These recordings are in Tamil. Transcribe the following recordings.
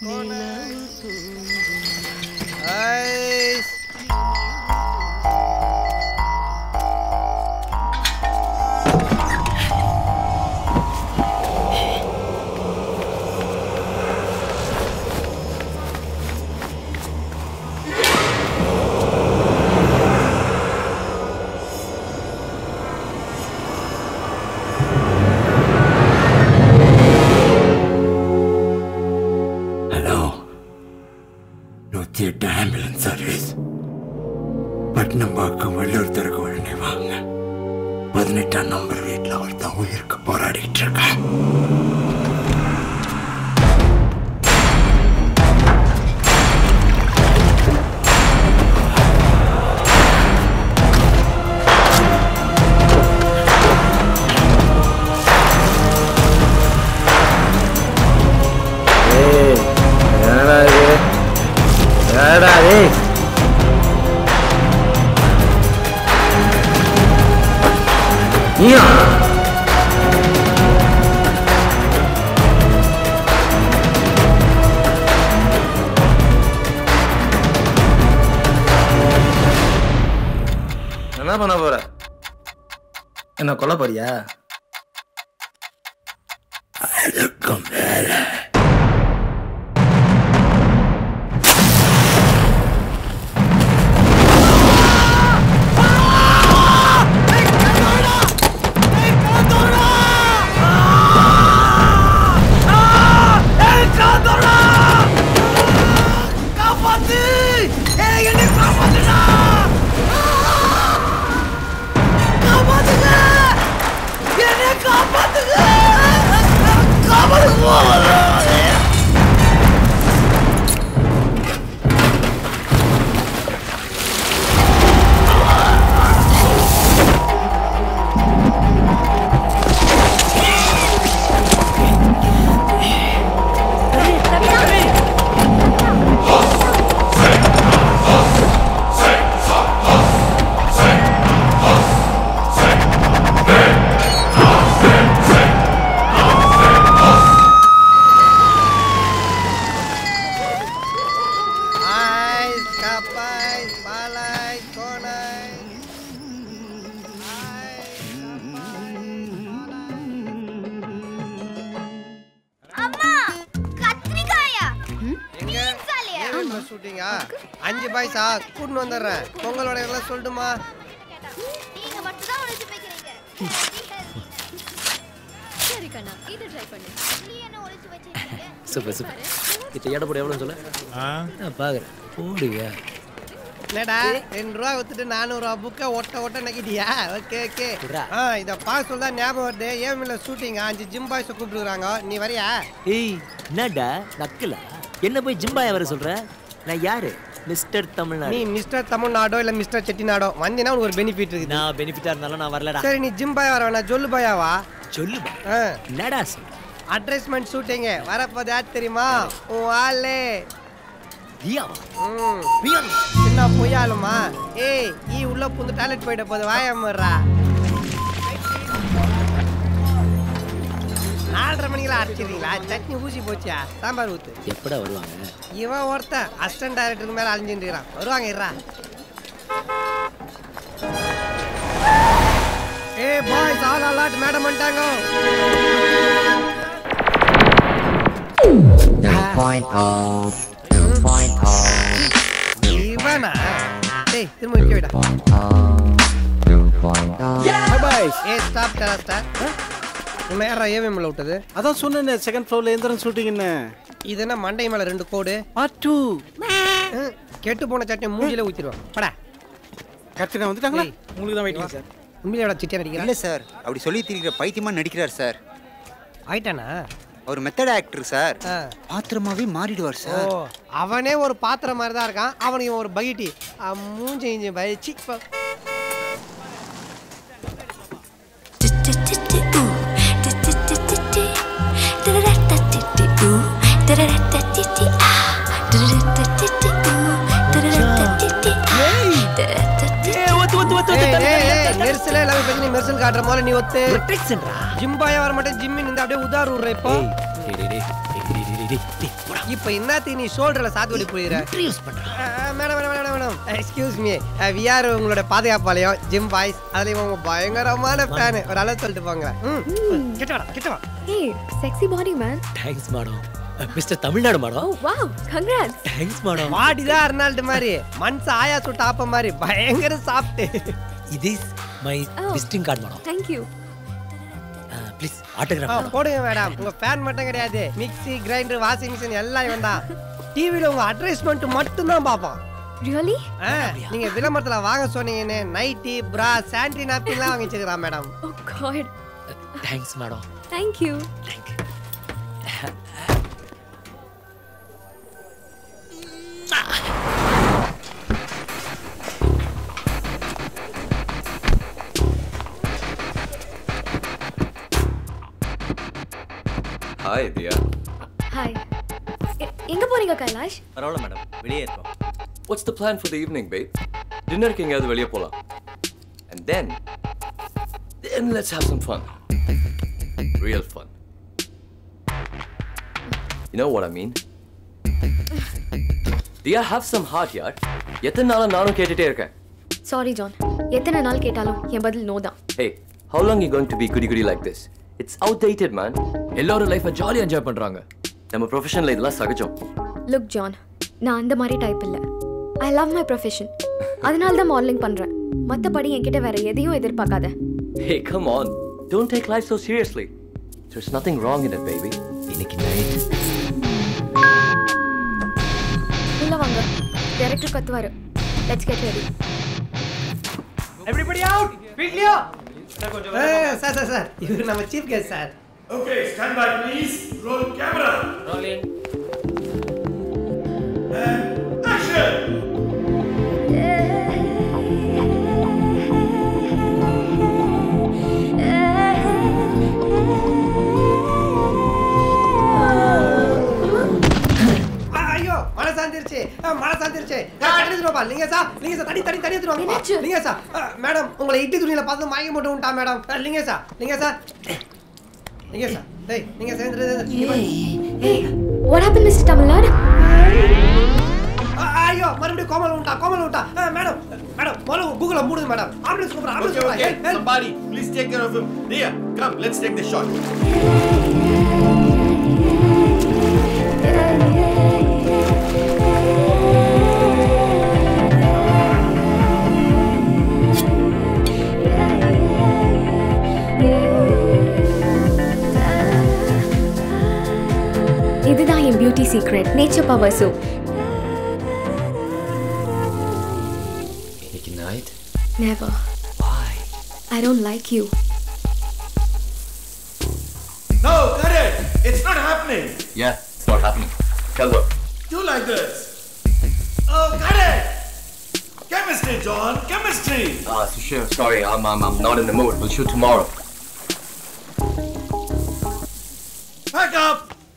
கோனை ஐஸ் ஹலோ நூற்றி எட்டு ஆம்புலன்ஸ் சர்வீஸ் பட்னம்பாக்கம் வெள்ளூர் தெருக்கு உடனே வாங்க பதினெட்டாம் நம்பர் வீட்டில் ஒருத்தன் உயிருக்கு போராடிட்டு இருக்கான் ஏய் என்னடா இது என்னடா டேய் நீயா என்ன பண்ண போற என்ன கொல்ல போறியா அதுக்கும் மேலே ஐஸ் கப்பாய் பாலாய் கோனை அம்மா கத்திரிக்காயா எங்க சாலியா ஷூட்டிங்கா அஞ்சு பாய்ஸா கூட்டின்னு வந்துடுறேன் பொங்கலோட எல்லாம் சொல்லட்டுமா நீங்க மட்டும் தான் உழைச்சு வைக்கிறீங்க சரி கண்ணா இதை ட்ரை பண்ணு நீ என்ன உழைச்சு வச்சிருக்கீங்க சூப்பர் சூப்பர் இப்போ எடை போட எவ்வளோ சொல்ல நான் பார்க்குறேன் போடுங்க என்னடா ரெண்டு ரூபா வித்துட்டு நானூறுரூவா புக்கை ஒட்ட ஒட்ட நக்கிட்டியா ஓகே ஓகே விட்றா. ஆ இதை பார்க்க சொல்ல ஞாபகம் வருது ஏமில்ல ஷூட்டிங் அஞ்சு ஜிம் பாய்ஸை கூப்பிட்டுருக்காங்க நீ வரியா ஏய் என்னடா நக்கலா என்ன போய் ஜிம்பாயா வர சொல்ற நான் யாரு மிஸ்டர் நீ தமிழ்நாடு மிஸ்டர் தமிழ்நாடோ இல்லை மிஸ்டர் செட்டிநாடோ வந்தீங்கன்னா உனக்கு ஒரு பெனிஃபிட் இருக்குது நான் பெனிஃபிட்டா இருந்தாலும் நான் வரலடா சரி நீ ஜிம் பாய் வர வேணாம் ஜொல்லு பாயாவா சொல்லு பா. ஆ என்னடா சொல்ற அட்ரஸ்மெண்ட் ஷூட்டிங்க வரப்போது யார் தெரியுமா உன் ஆளு நீயாவா ம் நீயாவா? சின்ன பொய்யாலுமா ஏய் ஈ உள்ள புந்து டாய்லெட் போயிட்ட போது வாயாமறா நாலரை மணிக்கெல்லாம் அரைச்சிடுறீங்களா சட்னி ஊசி போச்சியா சாம்பார் ஊத்து எப்படா வருவாங்க இவன் ஒருத்தன் அசிஸ்டன்ட் டைரக்டருக்கு மேல அழிஞ்சுட்டு இருக்கிறான் வருவாங்க இருறா ஏ பாய்ஸ் ஆல் அலர்ட் மேடம் வந்துட்டாங்க இவனா டேய் திரும்ப விக்க விடா ஏ ஸ்டாப் டரா ஸ்டார் உன்னை யாரா ஏவிஎம்ல விட்டது அதான் சொன்னேனே செகண்ட் ஃப்ளோர்ல எந்திரன் ஷூட்டிங்னு இது என்ன மண்டை மேல ரெண்டு கோடு பார்ட் டூ ம், கெட்டு போன சட்னி மூஞ்சில ஊத்திடுவான் படா கத்தினா வந்துட்டாங்களா ஏய். உங்களுக்கு தான் வெயிட்டிங் சார் உண்மையில எவ்வளோ சிட்டியா நடிக்கிறான் இல்ல சார் அப்படி சொல்லி திரிக்கிற பைத்தியமா நடிக்கிறார் சார் ஆயிட்டானா அவர் மெத்தட் ஆக்டர் சார் ஆ. பாத்திரமாவே மாறிடுவார் ஓ சார் அவனே ஒரு பாத்திரம் மாதிரி தான் இருக்கான் அவனுக்கு இவன் ஒரு பகிட்டி மூஞ்சி இஞ்சி பயிற்சி மெர்சலே எல்லாமே பத்தி நீ மெர்சல் காட்டுற போல நீ ஒத்து ப்ரொடெக்ஷன்டா ஜிம் பாயா வர மாட்டேன் ஜிம்மி நின்று அப்படியே உதார் விடுற இப்போ ஏய் டேய் டேய் டேய் டேய், டேய், டேய், டேய் டேய் போடா இப்போ என்னத்துக்கு நீ ஷோல்டர்ல சாத்துக்குடி புரியுற இன்ட்ரடியூஸ் பண்றா madam madam madam madam excuse me we are உங்களோட பாதுகாப்பாளையம் ஜிம் பாய்ஸ் அதுலயும் உங்க பயங்கரமான ஃபேன் ஒரு அளவு சொல்லிட்டு போங்க ம் கிட்ட வாடா கிட்ட வா ஏய் sexy body man thanks madam mister Tamil Nadu madam oh wow congrats thanks madam பாடிதான் அர்னால்டு மாதிரி மன்ச ஆயா சுட்ட ஆப்ப மாதிரி பயங்கர சாப்பிட்டு இது my Oh. Visiting card madam thank you please ஆ, ஆட்டோகிராஃப் போடுங்க மேடம் உங்க ஃபேன் மட்டும் கிடையாது மிக்ஸி கிரைண்டர் வாஷிங் மிஷின் எல்லாம் இவன் தான் டிவில உங்க அட்வர்டைஸ்மெண்ட் மட்டும் தான் பார்ப்போம் ரியலி ஆ, நீங்க விளம்பரத்துல வாங்க சொன்னீங்கன்னு நைட்டி பிரா சானிட்டரி நாப்கின்லாம் வாங்கி வச்சிருக்கான் madam oh god thanks madam thank you thank hi Diya hi எங்க போறீங்க கைலாஷ் பரவாயில்ல மேடம் வெளியே இருக்கோம் what's the plan for the evening babe டின்னருக்கு எங்கேயாவது வெளியே போகலாம் and then then let's have some fun real fun you know what I mean Diya have some hard யார் எத்தனை நாளா நானும் கேட்டுட்டே இருக்கேன் சாரி ஜான் எத்தனை நாள் கேட்டாலும் என் பதில் நோ தான் hey how long you going to be குடி குடி like this it's outdated man எல்லாரும் லைஃப்பை ஜாலியாக என்ஜாய் பண்ணுறாங்க நம்ம ப்ரொஃபஷனில் இதெல்லாம் சகஜம் லுக் ஜான் நான் அந்த மாதிரி டைப் இல்லை ஐ லவ் மை ப்ரொஃபஷன் அதனால தான் மாடலிங் பண்றேன் மற்றபடி என்கிட்ட வேற எதையும் எதிர்பார்க்காத Hey, come on. Don't take life so seriously. There's nothing wrong in it, baby. இன்னைக்கு நைட் உள்ள வாங்க டைரக்டர் கத்துவாரு let's get ready everybody out வீட்லயோ சார் சார் சார் இவர் நம்ம chief guest sir Okay, stand by, please. Roll camera. Rolling Action! ஐயோ மழை சாந்திருச்சு அஹ், மழை சாந்திருச்சு எடுத்துருப்பா நீங்க சார் நீங்க சார் தடி தடி தடி எடுத்துருவாங்க என்னாச்சு? நீங்க சார் அஹ், மேடம் உங்களை இட்டி துணியில பார்த்து மயங்கி போட்டு விட்டா மேடம் அஹ், நீங்க சார் நீங்க சார் நீங்க சார் டேய் நீங்க சேர்ந்து ஏய் வாட் ஹேப்பன் மிஸ்டர் தமிழ்நாடு ஐயோ மறுபடியும் கோமல் விட்டா கோமல் விட்டா அஹ், மேடம் மேடம் முதல்ல கூகுள மூடுங்க மேடம் ஆம்புலன்ஸ் கூப்பிடுறேன் ஆம்புலன்ஸ் Okay, okay. கூப்பிடுறேன் Somebody, please take care of him. Dia, come, let's take the shot. இதுதான் என் beauty secret nature power soap இன்னைக்கு night? Never Why? I don't like you No, cut it. It's not happening. Yeah, it's not happening. Tell her. Do like this. Oh, cut it. Chemistry, John. Chemistry. Ah, Sushil, sorry, I'm, I'm, I'm not in the mood. We'll shoot tomorrow. Pack up.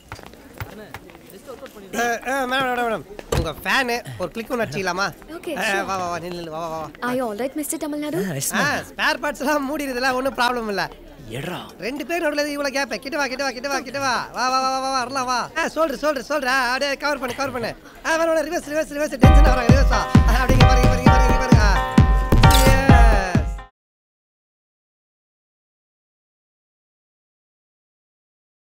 Madam madam madam உங்க ஃபேனு ஒரு கிளிக் ஒன்று அடிச்சிக்கலாமா Okay, அஹ், sure. வா வா வா நில்லு நில்லு, வா வா வா I all right mister Tamil Nadu ஆ ஸ்பேர் பார்ட்ஸ் எல்லாம் மூடிடுதுல ஒன்றும் ப்ராப்ளம் இல்லை எட்ரா ரெண்டு பேர் நடுவில் இவ்வளோ கேப்ப கிட்ட வா கிட்ட வா கிட்ட வா கிட்ட வா வா வா வா வா வா வரலாம் வா ஆ சொல்ற சொல்ற சொல்ற அப்படியே கவர் பண்ணு கவர் பண்ணு ஆ வேற ரிவர்ஸ் ரிவர்ஸ் ரிவர்ஸ் டென்ஷன் வராங்க ரிவர்ஸா அப்படிங்க பாருங்க பாருங்க பாருங்க பாருங்க